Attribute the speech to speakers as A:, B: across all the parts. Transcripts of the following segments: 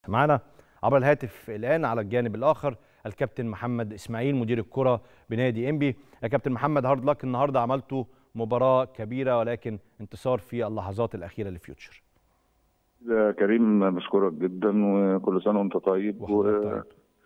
A: معنا عبر الهاتف الان على الجانب الاخر الكابتن محمد اسماعيل مدير الكره بنادي انبي يا كابتن محمد هارد لك النهارده عملتوا مباراه كبيره ولكن انتصار في اللحظات الاخيره لفيوتشر
B: يا كريم بشكرك جدا وكل سنه وانت طيب
A: وحضرتك طيب.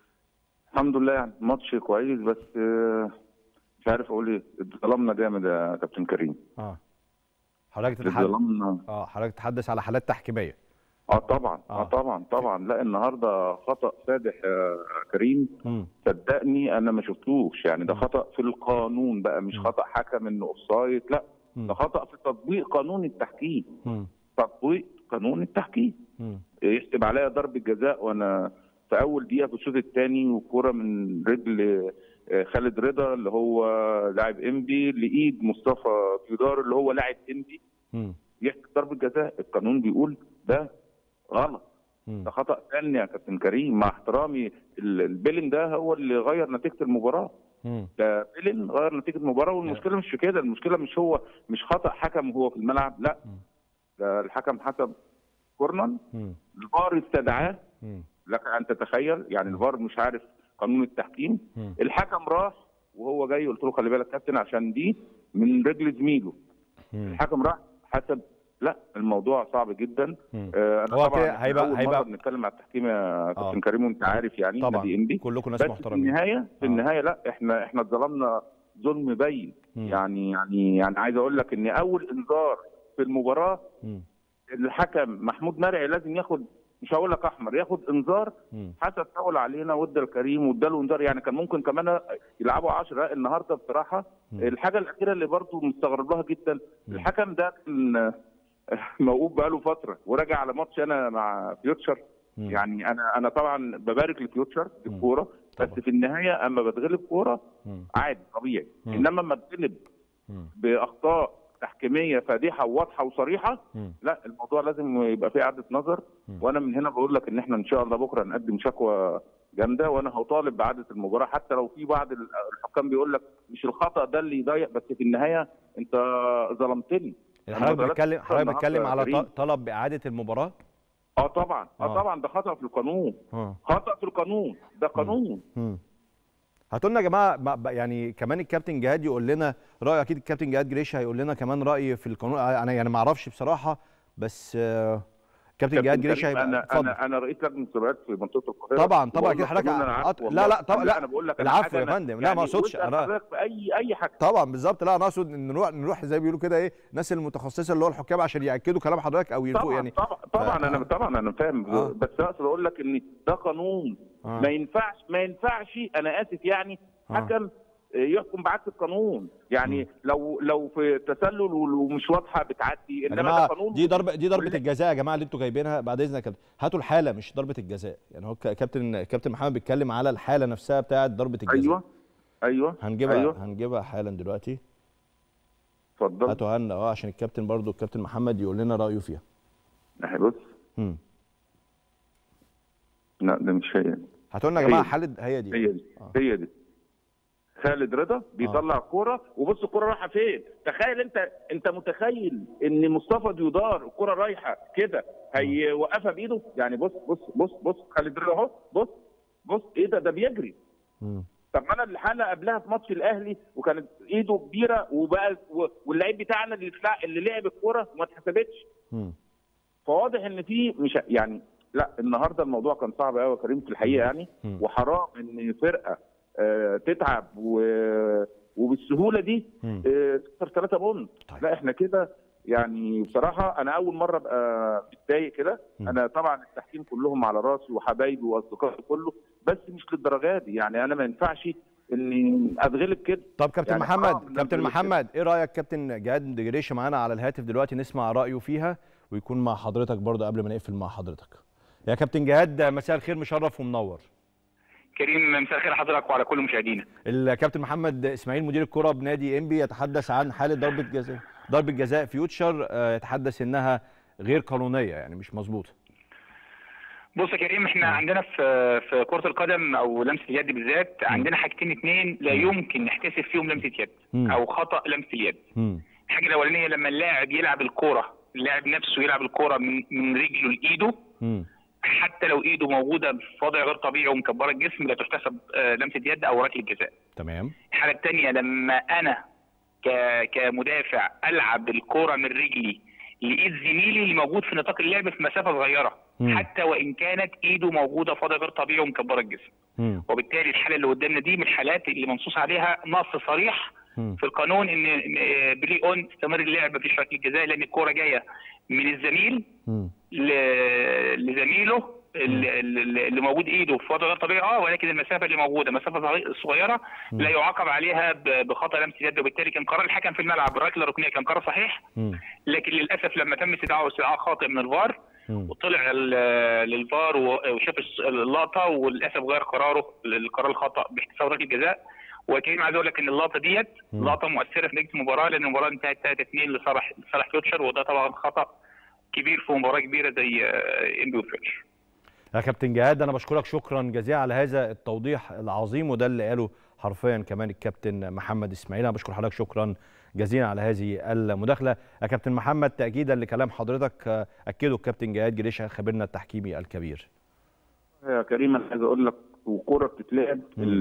B: الحمد لله يعني ماتش كويس بس آه، مش عارف اقول ايه اتظلمنا جامد يا كابتن كريم
A: اه حضرتك تتحدث
B: اتظلمنا
A: اه حضرتك تتحدث على حالات تحكيميه
B: اه طبعا
A: آه.
B: اه طبعا طبعا لا النهارده خطا فادح يا كريم
A: امم
B: صدقني انا ما شفتوش يعني ده
A: مم.
B: خطا في القانون بقى مش
A: مم.
B: خطا حكم انه اوفسايد لا ده خطا في تطبيق قانون التحكيم
A: امم
B: تطبيق قانون التحكيم
A: امم
B: يحسب عليا ضربه جزاء وانا في اول دقيقه في الشوط الثاني وكوره من رجل آه، خالد رضا اللي هو لاعب انبي لايد مصطفى فيدار اللي هو لاعب انبي
A: امم
B: يحسب ضربه جزاء القانون بيقول ده غلط ده خطا فني يا كابتن كريم مع احترامي ال- البيلين ده هو اللي غير نتيجه المباراه
A: امم
B: ده بيلين غير نتيجه المباراه والمشكله مش في كده المشكله مش هو مش خطا حكم هو في الملعب لا
A: مم.
B: ده الحكم حسب كورنر
A: امم
B: الفار استدعاه
A: امم
B: لك ان تتخيل يعني الفار مش عارف قانون التحكيم
A: مم.
B: الحكم راح وهو جاي قلت له خلي بالك كابتن عشان دي من رجل زميله
A: مم.
B: الحكم راح حسب لا الموضوع صعب جدا
A: مم.
B: آه انا
A: هو
B: طبعا
A: كده هيبقى-
B: أول
A: هيبقى-
B: مرة بنتكلم على التحكيم يا
A: آه.
B: كابتن كريم وانت عارف يعني
A: طبعا
B: نادي انبي
A: كلكم ناس
B: بس في
A: محترمين
B: النهايه في
A: آه.
B: النهايه لا احنا احنا اتظلمنا ظلم باين
A: مم.
B: يعني يعني يعني عايز اقول لك ان اول انذار في المباراه
A: مم.
B: الحكم محمود مرعي لازم ياخد مش هقول لك احمر ياخد انذار
A: مم.
B: حسب فاول علينا وادى الكريم واداله انذار يعني كان ممكن كمان يلعبوا 10 النهارده بصراحه
A: مم.
B: الحاجه الاخيره اللي برضو مستغرب لها جدا
A: مم.
B: الحكم ده كان موقوف بقاله فتره وراجع على ماتش انا مع فيوتشر
A: مم.
B: يعني انا انا طبعا ببارك لفيوتشر في
A: مم.
B: الكوره بس
A: طبعا.
B: في النهايه اما بتغلب كوره
A: مم.
B: عادي طبيعي
A: مم.
B: انما اما بتغلب
A: مم.
B: باخطاء تحكيميه فادحه وواضحه وصريحه
A: مم.
B: لا الموضوع لازم يبقى فيه اعاده نظر
A: مم.
B: وانا من هنا بقول لك ان احنا ان شاء الله بكره نقدم شكوى جامده وانا هطالب باعاده المباراه حتى لو في بعض الحكام بيقول لك مش الخطا ده اللي يضيق بس في النهايه انت ظلمتني أنا
A: حضرتك
B: غلطت
A: بتتكلم حضرتك
B: النهاردة
A: بتتكلم
B: يا
A: على
B: كريم.
A: ط- طلب باعاده المباراه
B: اه طبعا اه,
A: آه.
B: طبعا ده خطا في القانون
A: اه
B: خطا في القانون ده قانون
A: مم. هاتوا لنا يا جماعه ما- ب- يعني كمان الكابتن جهاد يقول لنا راي اكيد الكابتن جهاد جريشه هيقول لنا كمان راي في القانون انا يعني ما اعرفش بصراحه بس آه، كابتن جهاد
B: كابتن
A: جريشه
B: كريم،
A: هيبقى
B: انا
A: اتفضل
B: انا انا رئيس لجنه المسابقات في منطقه القاهره
A: طبعا طبعا
B: وبقول
A: كده
B: لك
A: حضرتك
B: قانون أنا
A: عط-
B: عارفه
A: لا لا
B: والله.
A: طبعا لا
B: انا بقول لك أنا
A: العفو
B: حاجة
A: يا
B: أنا-
A: فندم لا
B: يعني
A: ما اقصدش
B: وأنت
A: انا
B: حضرتك في اي اي حاجه
A: طبعا بالظبط لا انا اقصد ان نروح نروح زي ما بيقولوا كده ايه الناس المتخصصه اللي هو الحكام عشان ياكدوا كلام حضرتك او يلفوا
B: طبعا
A: يعني
B: طبعا طبعا
A: ف-
B: انا طبعا انا فاهم
A: آه.
B: بس اقصد اقول لك ان ده قانون
A: آه.
B: ما ينفعش ما ينفعش انا اسف يعني
A: آه.
B: حكم يحكم بعكس القانون يعني لو لو في تسلل ومش واضحه بتعدي
A: يا
B: انما
A: جماعه
B: ده قانون
A: دي ضربه دي ضربه
B: كل-
A: الجزاء يا جماعه اللي انتوا جايبينها بعد اذنك يا كابتن هاتوا الحاله مش ضربه الجزاء يعني هو ك- كابتن كابتن محمد بيتكلم على الحاله نفسها بتاعه ضربه الجزاء
B: ايوه ايوه
A: هنجيبها
B: ايوه
A: هنجيبها حالا دلوقتي
B: اتفضل
A: هاتوا هنا اه عشان الكابتن برضو الكابتن محمد يقول لنا رايه فيها
B: ناحية بص
A: امم
B: لا ده مش هي
A: هاتوا لنا يا
B: هي
A: جماعه
B: دي.
A: حاله هي دي
B: هي دي
A: آه.
B: هي دي خالد رضا بيطلع الكوره وبص الكوره رايحه فين تخيل انت انت متخيل ان مصطفى ديودار الكوره رايحه كده هيوقفها بايده يعني بص بص بص بص خالد رضا اهو بص بص ايه ده ده بيجري
A: مم.
B: طب ما انا الحاله قبلها في ماتش الاهلي وكانت ايده كبيره وبقى و- واللعيب بتاعنا اللي تلع- اللي لعب الكوره وما اتحسبتش
A: مم.
B: فواضح ان في مش يعني لا النهارده الموضوع كان صعب قوي يا كريم في الحقيقه يعني
A: مم.
B: وحرام ان فرقه آه، تتعب و- وبالسهوله دي
A: مم.
B: آه، تخسر 3 بونت
A: طيب.
B: لا احنا كده يعني بصراحه انا اول مره ابقى متضايق كده
A: مم.
B: انا طبعا التحكيم كلهم على راسي وحبايبي واصدقائي كله بس مش للدرجه دي يعني انا ما ينفعش اني اتغلب كده
A: طب كابتن
B: يعني حرام
A: محمد
B: إن
A: كابتن
B: أنا أقول
A: محمد ايه رايك كابتن جهاد جريشه معانا على الهاتف دلوقتي نسمع رايه فيها ويكون مع حضرتك برضو قبل ما نقفل مع حضرتك يا كابتن جهاد مساء الخير مشرف ومنور
C: كريم مساء الخير لحضرتك وعلى كل مشاهدينا
A: الكابتن محمد اسماعيل مدير الكره بنادي انبي يتحدث عن حاله ضربه جزاء ضربه جزاء فيوتشر آه، يتحدث انها غير قانونيه يعني مش مظبوطه
C: بص يا كريم احنا عندنا في في كره القدم او لمسه اليد بالذات عندنا حاجتين اتنين لا يمكن نحتسب فيهم لمسه يد
A: مم.
C: او خطا لمسه اليد
A: مم.
C: الحاجه الاولانيه لما اللاعب يلعب الكوره اللاعب نفسه يلعب الكوره من من رجله لايده
A: مم.
C: حتى لو ايده موجوده في وضع غير طبيعي ومكبره الجسم لا تحتسب آه، لمسه يد او ركله جزاء
A: تمام
C: الحاله الثانيه لما انا ك... كمدافع العب الكره من رجلي لايد زميلي اللي موجود في نطاق اللعب في مسافه صغيره
A: مم.
C: حتى وان كانت ايده موجوده في وضع غير طبيعي ومكبره الجسم
A: مم.
C: وبالتالي الحاله اللي قدامنا دي من الحالات اللي منصوص عليها نص صريح
A: مم.
C: في القانون ان إن، آه، بري اون استمر اللعب مفيش ركله جزاء لان الكوره جايه من الزميل
A: مم.
C: ل- لزميله اللي, اللي اللي موجود ايده في وضع غير طبيعي اه ولكن المسافه اللي موجوده مسافه صغي- صغيره لا يعاقب عليها ب- بخطا لمس يد وبالتالي كان قرار الحكم في الملعب الركله الركنيه كان قرار صحيح
A: مم.
C: لكن للاسف لما تم استدعاء استدعاء خاطئ من الفار
A: مم.
C: وطلع ال- للفار و- وشاف الس- اللقطه وللاسف غير قراره للقرار الخطا باحتساب ركله جزاء وكريم عايز اقول لك ان اللقطه ديت
A: مم.
C: لقطه مؤثره في نتيجه المباراه لان المباراه انتهت 3 2 لصالح لصالح فيوتشر وده طبعا خطا كبير في مباراه كبيره زي آه، انبي وفيوتشر
A: يا كابتن جهاد انا بشكرك شكرا جزيلا على هذا التوضيح العظيم وده اللي قاله حرفيا كمان الكابتن محمد اسماعيل انا بشكر حضرتك شكرا جزيلا على هذه المداخله يا كابتن محمد تاكيدا لكلام حضرتك آه، اكده الكابتن جهاد جريشه خبيرنا التحكيمي الكبير
B: يا كريم انا عايز اقول لك وكوره بتتلعب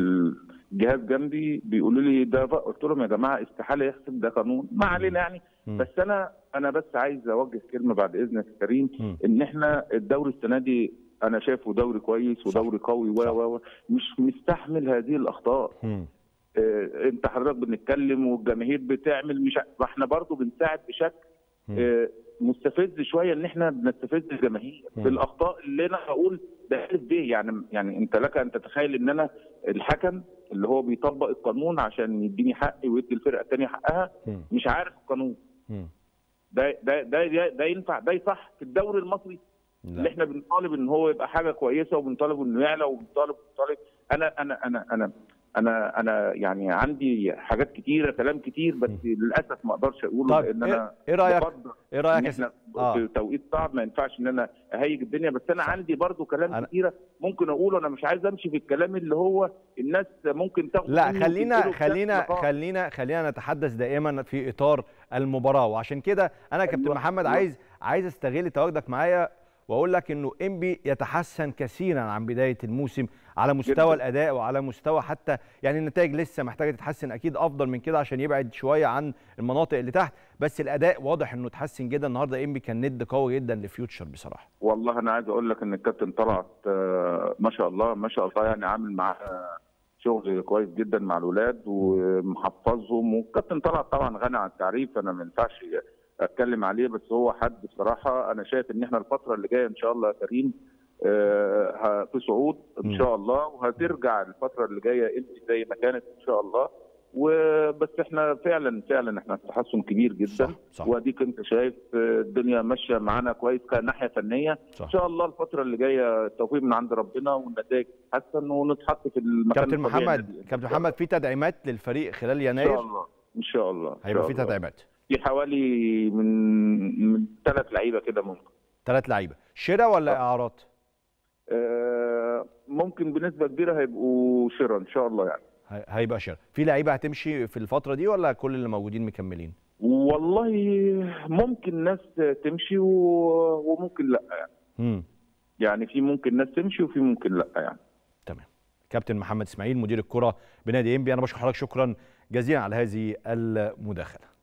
B: الجهاز جنبي بيقولوا لي ده بقى قلت لهم يا جماعه استحاله يحسب ده قانون ما علينا يعني
A: مم.
B: بس انا انا بس عايز اوجه كلمه بعد اذنك يا كريم
A: مم.
B: ان احنا الدوري السنه دي انا شايفه دوري كويس ودوري قوي و
A: صح.
B: و و مش مستحمل هذه الاخطاء
A: مم.
B: آه، انت حضرتك بنتكلم والجماهير بتعمل مش ع- واحنا برضو بنساعد بشكل
A: مم.
B: آه، مستفز شويه ان احنا بنستفز الجماهير
A: مم.
B: بالاخطاء اللي انا هقول ده الف ب يعني يعني انت لك ان تتخيل ان انا الحكم اللي هو بيطبق القانون عشان يديني حقي ويدي الفرقه الثانيه حقها
A: مم.
B: مش عارف القانون
A: مم.
B: ده ده ده ده, ده ينفع ده يصح في الدوري المصري اللي
A: لا.
B: احنا بنطالب ان هو يبقى حاجه كويسه وبنطالب انه يعلى وبنطالب بنطالب انا انا انا انا انا انا يعني عندي حاجات كتيره كلام كتير بس للاسف ما اقدرش اقوله
A: طيب
B: لان
A: ايه
B: انا
A: إيه رايك
B: بفضل
A: ايه
B: ان
A: رايك يا س-
B: احنا
A: آه.
B: في توقيت صعب ما ينفعش ان انا اهيج الدنيا بس انا
A: صح.
B: عندي برضو كلام
A: أنا-
B: كتيره ممكن اقوله انا مش عايز امشي في الكلام اللي هو الناس ممكن تاخد
A: لا
B: منه
A: خلينا
B: وتنقله بشكل
A: خلينا
B: غلط.
A: خلينا خلينا نتحدث دائما في اطار المباراه وعشان كده انا يا كابتن
B: أيوة،
A: محمد
B: أيوة.
A: عايز عايز استغل تواجدك معايا واقول لك انه انبي يتحسن كثيرا عن بدايه الموسم على مستوى
B: جداً.
A: الاداء وعلى مستوى حتى يعني النتائج لسه محتاجه تتحسن اكيد افضل من كده عشان يبعد شويه عن المناطق اللي تحت بس الاداء واضح انه اتحسن جدا النهارده انبي كان ند قوي جدا لفيوتشر بصراحه
B: والله انا عايز اقول لك ان الكابتن طلعت آه، ما شاء الله ما شاء الله يعني عامل معاه شغل كويس جدا مع الاولاد ومحفظهم والكابتن طلعت طبعا غني عن التعريف انا ما ينفعش اتكلم عليه بس هو حد بصراحه انا شايف ان احنا الفتره اللي جايه ان شاء الله يا كريم آه، ه- في صعود
A: مم.
B: ان شاء الله وهترجع الفتره اللي جايه انت زي ما كانت ان شاء الله وبس احنا فعلا فعلا احنا في تحسن كبير جدا
A: صح صح
B: واديك انت شايف آه، الدنيا ماشيه معانا كويس كناحيه فنيه
A: صح
B: ان شاء الله الفتره اللي جايه التوفيق من عند ربنا والنتائج تتحسن ونتحط في المكان
A: كابتن
B: الطبيعي
A: محمد
B: الذي-
A: كابتن محمد في تدعيمات للفريق خلال
B: ان
A: يناير
B: شاء الله ان شاء الله إن
A: هيبقى
B: شاء
A: في
B: الله.
A: تدعيمات
B: في حوالي من من ثلاث لعيبه كده ممكن
A: ثلاث لعيبه شراء ولا
B: آه.
A: اعارات
B: آه، ممكن بنسبه كبيره هيبقوا شراء ان شاء الله يعني
A: هي- هيبقى شراء في لعيبه هتمشي في الفتره دي ولا كل اللي موجودين مكملين
B: والله ممكن ناس تمشي و- وممكن لا يعني
A: امم
B: يعني في ممكن ناس تمشي وفي ممكن لا يعني
A: تمام كابتن محمد اسماعيل مدير الكره بنادي انبي انا بشكر حضرتك شكرا جزيلا على هذه المداخله